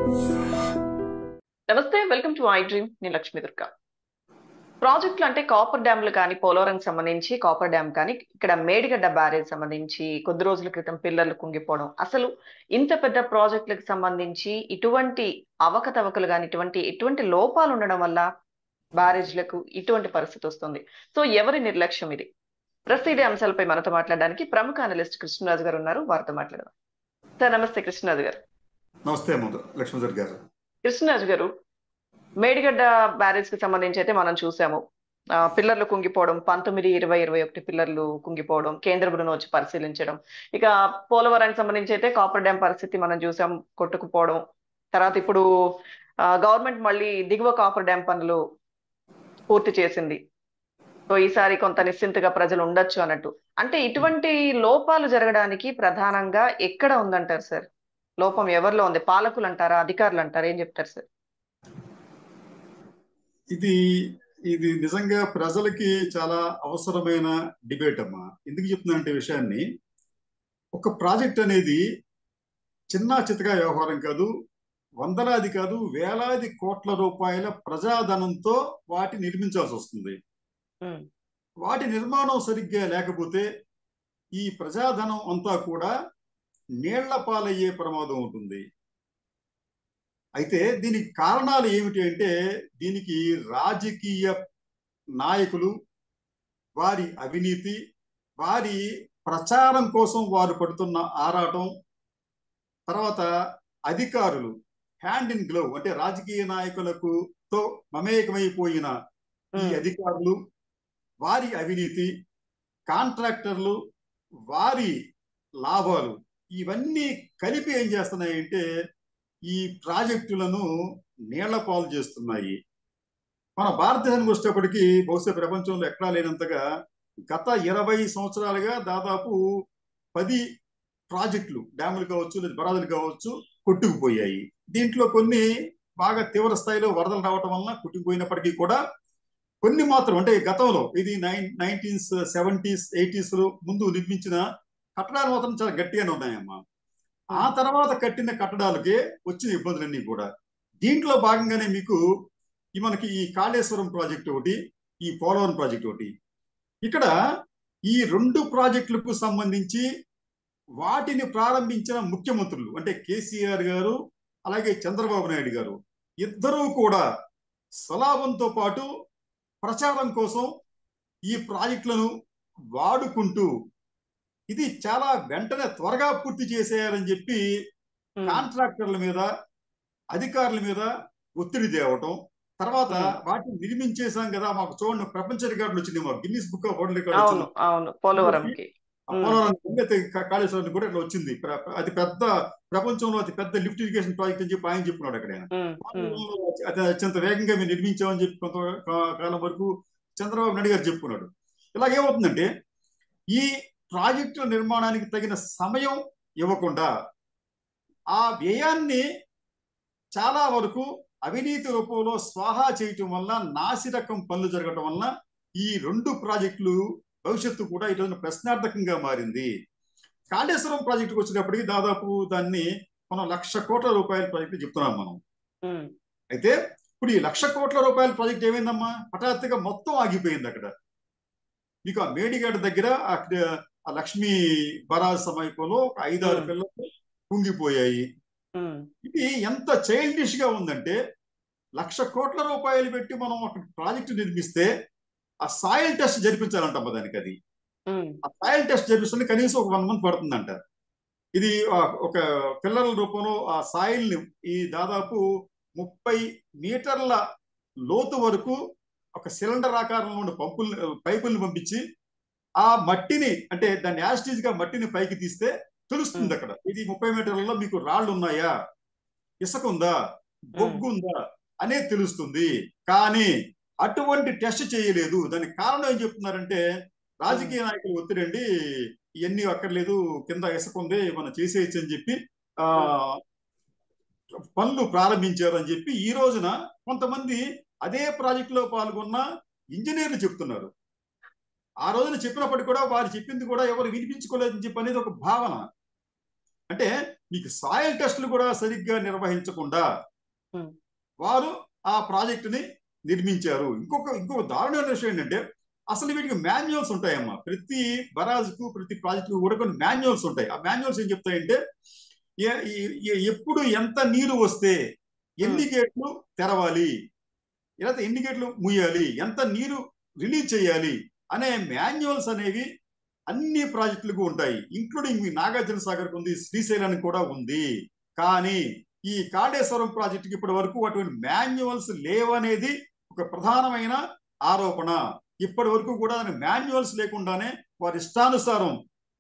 నమస్తే welcome to I dream నేను లక్ష్మీ దుర్గా ప్రాజెక్టులు అంటే కాపర్ డ్యామ్లు కానీ పోలవరం సంబంధించి కాపర్ డ్యామ్ కానీ ఇక్కడ మేడిగడ్డ బ్యారేజ్ సంబంధించి కొద్ది రోజుల క్రితం పిల్లర్లు కుంగిపోవడం అసలు ఇంత పెద్ద ప్రాజెక్టులకు సంబంధించి ఇటువంటి అవకతవకలు కానీ ఇటువంటి ఇటువంటి లోపాలు ఉండడం వల్ల బ్యారేజ్లకు ఇటువంటి పరిస్థితి వస్తుంది సో ఎవరి నిర్లక్ష్యం ఇది ప్రస్తుత ఇదే అంశాలపై మనతో మాట్లాడడానికి ప్రముఖ అనలిస్ట్ కృష్ణరాజు గారు ఉన్నారు వారితో మాట్లాడదాం సార్ నమస్తే కృష్ణరాజు గారు నమస్తే ముందు లక్ష్మణ్ గారు కృష్ణరాజు గారు మేడిగడ్డ బ్యారేజ్ కి సంబంధించి అయితే మనం చూసాము ఆ, పిల్లర్లు కుంగిపోవడం పంతొమ్మిది ఇరవై ఇరవై ఒకటి పిల్లర్లు కుంగిపోవడం కేంద్ర బృందం వచ్చి పరిశీలించడం ఇక పోలవరానికి సంబంధించి అయితే కాపర్ డ్యామ్ పరిస్థితి మనం చూసాం కొట్టుకుపోవడం తర్వాత ఇప్పుడు గవర్నమెంట్ మళ్ళీ దిగువ కాపర్ డ్యామ్ పనులు పూర్తి చేసింది సో ఈసారి కొంత నిశ్చింతగా ప్రజలు ఉండొచ్చు అన్నట్టు అంటే ఇటువంటి లోపాలు జరగడానికి ప్రధానంగా ఎక్కడ ఉందంటారు సార్ లోపం ఎవరిలో ఉంది పాలకులు అంటారా అధికారులు అంటారా ఏం చెప్తారు సార్ ఇది ఇది నిజంగా ప్రజలకి చాలా అవసరమైన డిబేట్ అమ్మా ఎందుకు చెప్తున్నానంటే విషయాన్ని ఒక ప్రాజెక్ట్ అనేది చిన్న చితగా వ్యవహారం కాదు వందలాది కాదు వేలాది కోట్ల రూపాయల ప్రజాధనంతో వాటి నిర్మించాల్సి వస్తుంది ఉమ్, వాటి నిర్మాణం సరిగ్గా లేకపోతే ఈ ప్రజాధనం అంతా కూడా నీళ్ల పాలయ్యే ప్రమాదం ఉంటుంది అయితే దీనికి కారణాలు ఏమిటి అంటే దీనికి రాజకీయ నాయకులు వారి అవినీతి వారి ప్రచారం కోసం వారు పడుతున్న ఆరాటం తర్వాత అధికారులు హ్యాండ్ ఇన్ గ్లవ్ అంటే రాజకీయ నాయకులకు తో మమేకమైపోయిన ఈ ఉమ్, అధికారులు వారి అవినీతి కాంట్రాక్టర్లు వారి లాభాలు ఇవన్నీ కలిపి ఏం చేస్తున్నాయంటే ఈ ప్రాజెక్టులను నీళ్ల పాలు చేస్తున్నాయి మన భారతదేశానికి వచ్చేటప్పటికి బహుశా ప్రపంచంలో ఎక్కడా లేనంతగా గత ఇరవై సంవత్సరాలుగా దాదాపు పది ప్రాజెక్టులు డ్యాములు కావచ్చు లేదా బరాదులు కావచ్చు కొట్టుకుపోయాయి దీంట్లో కొన్ని బాగా తీవ్ర స్థాయిలో వరదలు రావటం వలన కొట్టుకుపోయినప్పటికీ కూడా కొన్ని మాత్రం అంటే గతంలో ఇది నైన్ నైన్టీన్స్ సెవెంటీస్ ఎయిటీస్ లో ముందు నిర్మించిన కట్టడాలు మాత్రం చాలా గట్టిగానే ఉన్నాయమ్మా ఆ తర్వాత కట్టిన కట్టడాలకే వచ్చిన ఇబ్బందులన్నీ కూడా దీంట్లో భాగంగానే మీకు ఈ మనకి ఈ కాళేశ్వరం ప్రాజెక్ట్ ఒకటి ఈ పోలవరం ప్రాజెక్ట్ ఒకటి ఇక్కడ ఈ రెండు ప్రాజెక్టులకు సంబంధించి వాటిని ప్రారంభించిన ముఖ్యమంత్రులు అంటే కేసీఆర్ గారు అలాగే చంద్రబాబు నాయుడు గారు ఇద్దరూ కూడా స్వలాభంతో పాటు ప్రచారం కోసం ఈ ప్రాజెక్టులను వాడుకుంటూ ఇది చాలా వెంటనే త్వరగా పూర్తి చేసేయాలని చెప్పి ఉమ్, కాంట్రాక్టర్ల మీద అధికారుల మీద ఒత్తిడి తేవటం తర్వాత Hmm. వాటిని నిర్మించేసాం కదా మాకు చూడండి ప్రపంచ రికార్డులు వచ్చింది మాకు Guinness book of world record అవును వచ్చింది అవును పోలవరంకి ఆ పోలవరం కింద కా- కాళేశ్వరం కూడా ఇట్లా వచ్చింది ప్ర- ప్ర- అతి పెద్ద ప్రపంచంలో అతి పెద్ద లిఫ్ట్ ఇరిగేషన్ ప్రాజెక్ట్ అని చెప్పి ఆయన చెప్పుకున్నాడు అక్కడ ఆయన. ఉమ్, ఉమ్, అది అత్యంత వేగంగా మేము నిర్మించామని చెప్పి కొంత కా- కాలం వరకు చంద్రబాబు నాయుడు గారు చెప్పుకున్నాడు ఇలాగేమవుతుందంటే ఈ ప్రాజెక్టుల నిర్మాణానికి తగిన సమయం ఇవ్వకుండా ఆ వ్యయాన్ని చాలా వరకు అవినీతి రూపంలో స్వాహా చేయటం వల్ల నాసిరకం పనులు జరగటం వలన ఈ రెండు ప్రాజెక్టులు భవిష్యత్తు కూడా ఈ రోజున ప్రశ్నార్థకంగా మారింది కాళేశ్వరం ప్రాజెక్టుకు వచ్చేటప్పటికి దాదాపు దాన్ని మనం లక్ష కోట్ల రూపాయల ప్రాజెక్టు చెప్తున్నాం మనం ఉమ్, అయితే ఇప్పుడు ఈ లక్ష కోట్ల రూపాయల ప్రాజెక్ట్ ఏమైందమ్మా హఠాత్తుగా మొత్తం ఆగిపోయింది అక్కడ మీకు ఆ మేడిగడ్డ దగ్గర అక్కడ ఆ లక్ష్మీ బరాజ్ సమీపంలో ఒక ఐదారు Hmm. పిల్లలు కుంగిపోయాయి ఉమ్, ఇది ఎంత చైల్డిష్ గా ఉందంటే లక్ష కోట్ల రూపాయలు పెట్టి మనం అక్కడ ప్రాజెక్టు నిర్మిస్తే ఆ సాయిల్ టెస్ట్ జరిపించాలంటమ్మా దానికి అది ఉమ్, ఆ సాయిల్ టెస్ట్ చేపిస్తుంటే కనీసం ఒక వన్ మంత్ పడుతుందంట ఇది ఆ ఒక పిల్లల రూపంలో ఆ సాయిల్ ని ఈ దాదాపు ముప్పై మీటర్ల లోతు వరకు ఒక సిలిండర్ ఆకారంలో ఉన్న పంపులు పైపుల్ని పంపించి ఆ మట్టిని అంటే దాన్ని యాస్టీజ్ గా మట్టిని పైకి తీస్తే తెలుస్తుంది అక్కడ ఇది ముప్పై మీటర్లలో మీకు రాళ్ళు ఉన్నాయా ఇసుక ఉందా బొగ్గు ఉందా అనేది తెలుస్తుంది కానీ అటువంటి టెస్ట్ చేయలేదు దానికి కారణం ఏం చెప్తున్నారంటే రాజకీయ నాయకులు ఒత్తిడి అండి ఇవన్నీ అక్కర్లేదు కింద ఇసుక ఉంది మనం చేసేయచ్చు అని చెప్పి ఆ పనులు ప్రారంభించారని చెప్పి ఈ రోజున కొంతమంది అదే ప్రాజెక్టులో పాల్గొన్న ఇంజనీర్లు చెప్తున్నారు ఆ రోజున చెప్పినప్పటికీ కూడా వారు చెప్పింది కూడా ఎవరు వినిపించుకోలేదని చెప్పి అనేది ఒక భావన అంటే మీకు సాయిల్ టెస్టులు కూడా సరిగ్గా నిర్వహించకుండా Hmm. వారు ఆ ప్రాజెక్టుని నిర్మించారు ఇంకొక ఇంకొక దారుణమైన విషయం ఏంటంటే అసలు వీటికి మాన్యువల్స్ ఉంటాయమ్మా ప్రతి బరాజ్కు ప్రతి ప్రాజెక్టుకు కూడా కొన్ని మాన్యువల్స్ ఉంటాయి ఆ మాన్యువల్స్ ఏం చెప్తాయంటే ఏ- ఏ- ఏ- ఎప్పుడు ఎంత నీరు వస్తే ఎన్ని గేట్లు తెరవాలి లేదా ఎన్ని గేట్లు మూయాలి ఎంత నీరు రిలీజ్ చేయాలి అనే మాన్యువల్స్ అనేవి అన్ని ప్రాజెక్టులకు ఉంటాయి ఇంక్లూడింగ్ మీ నాగార్జున సాగర్ ఉంది శ్రీశైలానికి కూడా ఉంది కానీ ఈ కాళేశ్వరం ప్రాజెక్టుకి ఇప్పటి వరకు అటువంటి మాన్యువల్స్ లేవనేది ఒక ప్రధానమైన ఆరోపణ ఇప్పటి వరకు కూడా మాన్యువల్స్ లేకుండానే వారి ఇష్టానుసారం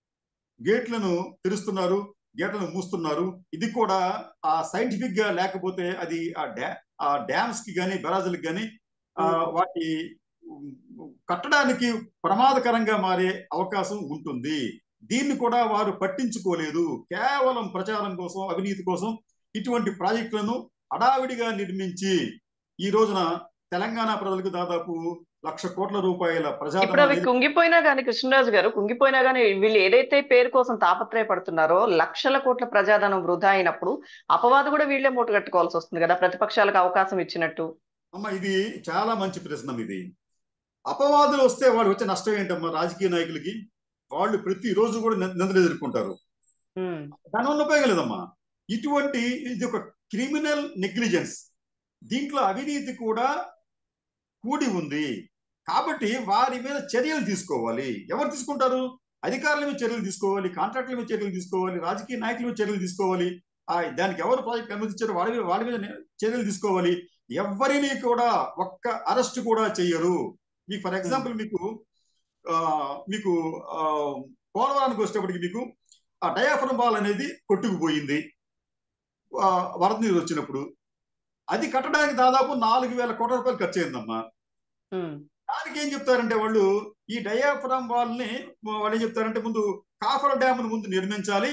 గేట్లను తెరుస్తున్నారు గేట్లను మూస్తున్నారు ఇది కూడా ఆ సైంటిఫిక్ గా లేకపోతే అది ఆ డ్యా ఆ డ్యామ్స్ కి కానీ బరాజులకు కానీ వాటి ఉమ్, కట్టడానికి ప్రమాదకరంగా మారే అవకాశం ఉంటుంది దీన్ని కూడా వారు పట్టించుకోలేదు కేవలం ప్రచారం కోసం అవినీతి కోసం ఇటువంటి ప్రాజెక్టులను హడావిడిగా నిర్మించి ఈ రోజున తెలంగాణ ప్రజలకు దాదాపు లక్ష కోట్ల రూపాయల ఇప్పుడు అవి ప్రజాధనం కుంగిపోయినా గానీ కృష్ణరాజు గారు కుంగిపోయినా గానీ వీళ్ళు ఏదైతే పేరు కోసం తాపత్రయపడుతున్నారో లక్షల కోట్ల ప్రజాధనం వృధా అయినప్పుడు అపవాదు కూడా వీళ్ళే మూట కట్టుకోవాల్సి వస్తుంది కదా ప్రతిపక్షాలకు అవకాశం ఇచ్చినట్టు అమ్మ ఇది చాలా మంచి ప్రశ్న ఇది అపవాదులు వస్తే వాడు వచ్చే నష్టం ఏంటమ్మా రాజకీయ నాయకులకి వాళ్ళు ప్రతి రోజు కూడా నిం- నిందలు ఎదుర్కొంటారు ఉమ్, దానివల్ల ఉపయోగం లేదమ్మా ఇటువంటి ఇది ఒక క్రిమినల్ నెగ్లిజెన్స్ దీంట్లో అవినీతి కూడా కూడి ఉంది కాబట్టి వారి మీద చర్యలు తీసుకోవాలి ఎవరు తీసుకుంటారు అధికారుల మీద చర్యలు తీసుకోవాలి కాంట్రాక్టుల మీద చర్యలు తీసుకోవాలి రాజకీయ నాయకుల మీద చర్యలు తీసుకోవాలి ఆ దానికి ఎవరు ప్రాజెక్ట్ అనుమతించారో వాళ్ళ మీద వాళ్ళ మీద చర్యలు తీసుకోవాలి ఎవరిని కూడా ఒక్క అరెస్ట్ కూడా చెయ్యరు మీకు ఫర్ ఎగ్జాంపుల్ మీకు ఆ, మీకు ఆ, పోలవరానికి వచ్చేటప్పటికి మీకు ఆ డయాఫ్రమ్ వాల్ అనేది కొట్టుకుపోయింది ఆ, వరద నీరు వచ్చినప్పుడు అది కట్టడానికి దాదాపు నాలుగు వేల కోట్ల రూపాయలు ఖర్చు అయిందమ్మా ఉమ్, దానికి ఏం చెప్తారంటే వాళ్ళు ఈ డయాఫ్రమ్ వాల్ ని వాళ్ళు ఏం చెప్తారంటే ముందు కాఫర్ డ్యామ్ ముందు నిర్మించాలి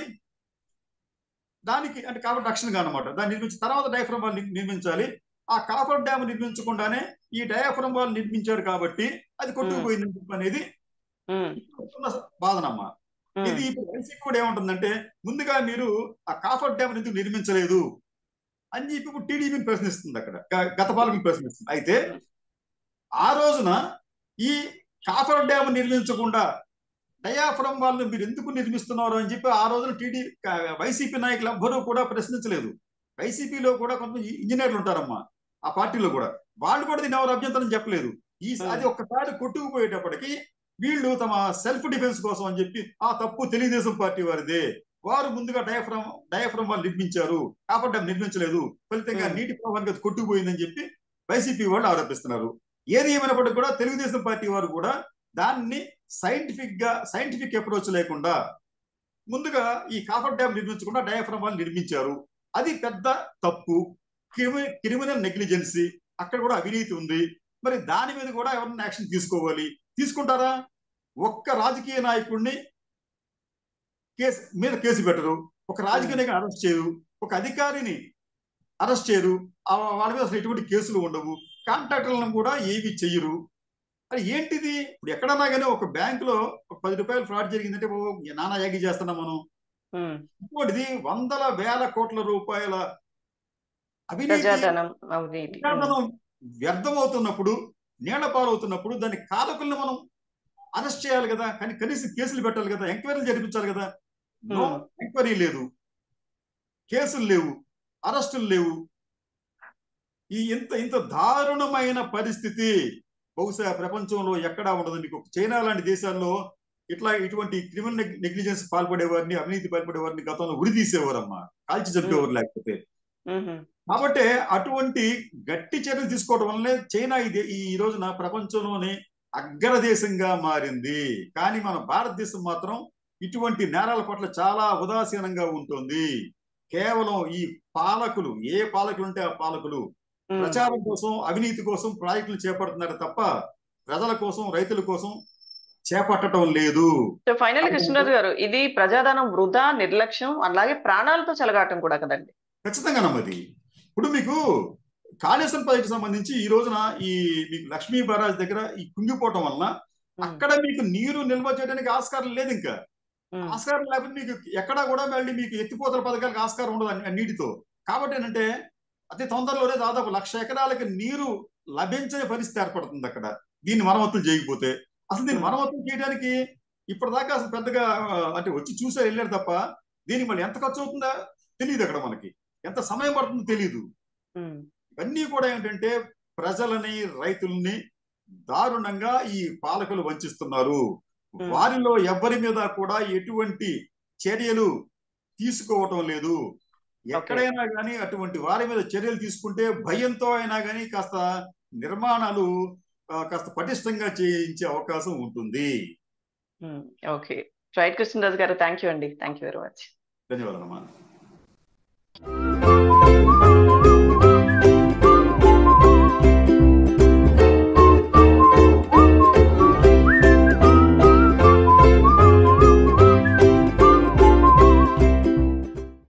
దానికి అంటే కాఫర్ రక్షణగా అనమాట దాన్ని నిర్మించిన తర్వాత డయాఫ్రమ్ వాల్ ని- నిర్మించాలి ఆ కాఫర్ డ్యామ్ నిర్మించకుండానే ఈ డయాఫ్రమ్ వాల్ నిర్మించారు కాబట్టి అది కొట్టుకుపోయిందని చెప్పి అనేది ఉమ్, ఉన్న బాధనమ్మా ఉమ్, ఇది ఇప్పుడు వైసీపీ కూడా ఏముంటుందంటే ముందుగా మీరు ఆ కాఫర్ డ్యామ్ ఎందుకు నిర్మించలేదు అని చెప్పి ఇప్పుడు టీడీపీని ప్రశ్నిస్తుంది అక్కడ గ- గత పాలకులు ప్రశ్నిస్తుంది అయితే ఆ రోజున ఈ కాఫర్ డ్యామ్ నిర్మించకుండా డయాఫ్రమ్ వాళ్ళు మీరు ఎందుకు నిర్మిస్తున్నారు అని చెప్పి ఆ రోజున టీడీ వైసీపీ నాయకులు ఎవ్వరూ కూడా ప్రశ్నించలేదు వైసీపీలో కూడా కొంత ఇంజనీర్లు ఉంటారమ్మా ఆ పార్టీలో కూడా వాళ్ళు కూడా దీన్ని ఎవరు అభ్యంతరం చెప్పలేదు ఈ అది ఒక్కసారి కొట్టుకుపోయేటప్పటికి వీళ్ళు తమ సెల్ఫ్ డిఫెన్స్ కోసం అని చెప్పి ఆ తప్పు తెలుగుదేశం పార్టీ వారిదే వారు ముందుగా డయాఫ్రమ్ డయాఫ్రమ్ వాళ్ళు నిర్మించారు కాఫర్ డ్యామ్ నిర్మించలేదు ఫలితంగా Hmm. నీటి ప్రవాహానికి అది కొట్టుకుపోయిందని చెప్పి వైసీపీ వాళ్ళు ఆరోపిస్తున్నారు ఏది ఏమైనప్పటికీ కూడా తెలుగుదేశం పార్టీ వారు కూడా దాన్ని సైంటిఫిక్ గా సైంటిఫిక్ అప్రోచ్ లేకుండా ముందుగా ఈ కాఫర్ డ్యామ్ నిర్మించకుండా డయాఫ్రమ్ వాళ్ళు నిర్మించారు అది పెద్ద తప్పు క్రిమి క్రిమినల్ నెగ్లిజెన్సీ అక్కడ కూడా అవినీతి ఉంది మరి దాని మీద కూడా ఎవరైనా యాక్షన్ తీసుకోవాలి తీసుకుంటారా ఒక్క రాజకీయ నాయకుడిని కేసు మీద కేసు పెట్టరు ఒక రాజకీయ నాయకుని అరెస్ట్ చేయరు ఒక అధికారిని అరెస్ట్ చేయరు ఆ వాళ్ళ మీద అసలు ఎటువంటి కేసులు ఉండవు కాంట్రాక్టర్లను కూడా ఏవి చెయ్యరు అది ఏంటిది ఇప్పుడు ఎక్కడన్నా కానీ ఒక బ్యాంకులో ఒక పది రూపాయలు ఫ్రాడ్ జరిగిందంటే ఓ నానా యాగి చేస్తున్నాం మనం ఉమ్, ఇంకోటిది వందల వేల కోట్ల రూపాయల అవినీతి ప్రజాధనం అవినీతి ఉమ్, ప్రజాధనం వ్యర్థమవుతున్నప్పుడు నీళ్ల పాలవుతున్నప్పుడు దాని కారకుల్ని మనం అరెస్ట్ చేయాలి కదా కానీ కనీసం కేసులు పెట్టాలి కదా ఎంక్వైరీలు జరిపించాలి కదా నో Hmm. ఎంక్వైరీ లేదు కేసులు లేవు అరెస్టులు లేవు ఈ ఇంత ఇంత దారుణమైన పరిస్థితి బహుశా ప్రపంచంలో ఎక్కడా ఉండదు మీకు చైనా లాంటి దేశాల్లో ఇట్లా ఇటువంటి క్రిమినల్ నెగ్లిజెన్స్ పాల్పడే వారిని అవినీతి పాల్పడే వారిని గతంలో ఉరి తీసేవారమ్మా కాల్చి చంపేవారు లేకపోతే ఉమ్, కాబట్టి అటువంటి గట్టి చర్యలు తీసుకోవడం వల్లనే చైనా ఇది ఈ రోజున ప్రపంచంలోనే అగ్రదేశంగా మారింది కానీ మన భారతదేశం మాత్రం ఇటువంటి నేరాల పట్ల చాలా ఉదాసీనంగా ఉంటుంది కేవలం ఈ పాలకులు ఏ పాలకులు ఉంటే ఆ పాలకులు ఉమ్. ప్రచారం కోసం అవినీతి కోసం ప్రాజెక్టులు చేపడుతున్నారు తప్ప ప్రజల కోసం రైతుల కోసం చేపట్టడం లేదు సో ఫైనల్ కృష్ణరాజు గారు ఇది ప్రజాధనం వృధా నిర్లక్ష్యం అలాగే ప్రాణాలతో చెలగాటం కూడా కదండి ఖచ్చితంగా నమ్మది ఇప్పుడు మీకు కాళేశ్వరం ప్రాజెక్టు సంబంధించి ఈ రోజున ఈ మీకు లక్ష్మీ బరాజ్ దగ్గర ఈ కుంగిపోవటం వలన ఉమ్, అక్కడ మీకు నీరు నిల్వ చేయడానికి ఆస్కారం లేదు ఇంకా ఉమ్, ఆస్కారం లేకపోతే మీకు ఎక్కడా కూడా మళ్ళీ మీకు ఎత్తిపోతల పథకాలకు ఆస్కారం ఉండదు అన్ని- నీటితో కాబట్టి ఏంటంటే అతి తొందరలోనే దాదాపు లక్ష ఎకరాలకి నీరు లభించని పరిస్థితి ఏర్పడుతుంది అక్కడ దీన్ని మరమ్మతులు చేయకపోతే అసలు దీన్ని Hmm. మరమ్మతులు చేయడానికి ఇప్పటిదాకా అసలు పెద్దగా ఆ, అంటే వచ్చి చూసారు వెళ్ళారు తప్ప దీనికి మళ్ళీ ఎంత ఖర్చు అవుతుందా తెలియదు అక్కడ మనకి ఎంత సమయం పడుతుందో తెలియదు ఉమ్, ఇవన్నీ కూడా ఏంటంటే ప్రజలని రైతుల్ని దారుణంగా ఈ పాలకులు వంచిస్తున్నారు Hmm. వారిలో ఎవరి మీద కూడా ఎటువంటి చర్యలు తీసుకోవటం లేదు ఎక్కడైనా కానీ అటువంటి వారి మీద చర్యలు తీసుకుంటే భయంతో అయినా కానీ కాస్త నిర్మాణాలు ఆ, కాస్త పటిష్టంగా చేయించే అవకాశం ఉంటుంది ఉమ్, ఓకే రైట్ కృష్ణరాజు గారు థ్యాంక్ యూ అండి థ్యాంక్ యూ వెరీ మచ్ ధన్యవాదాలు అమ్మా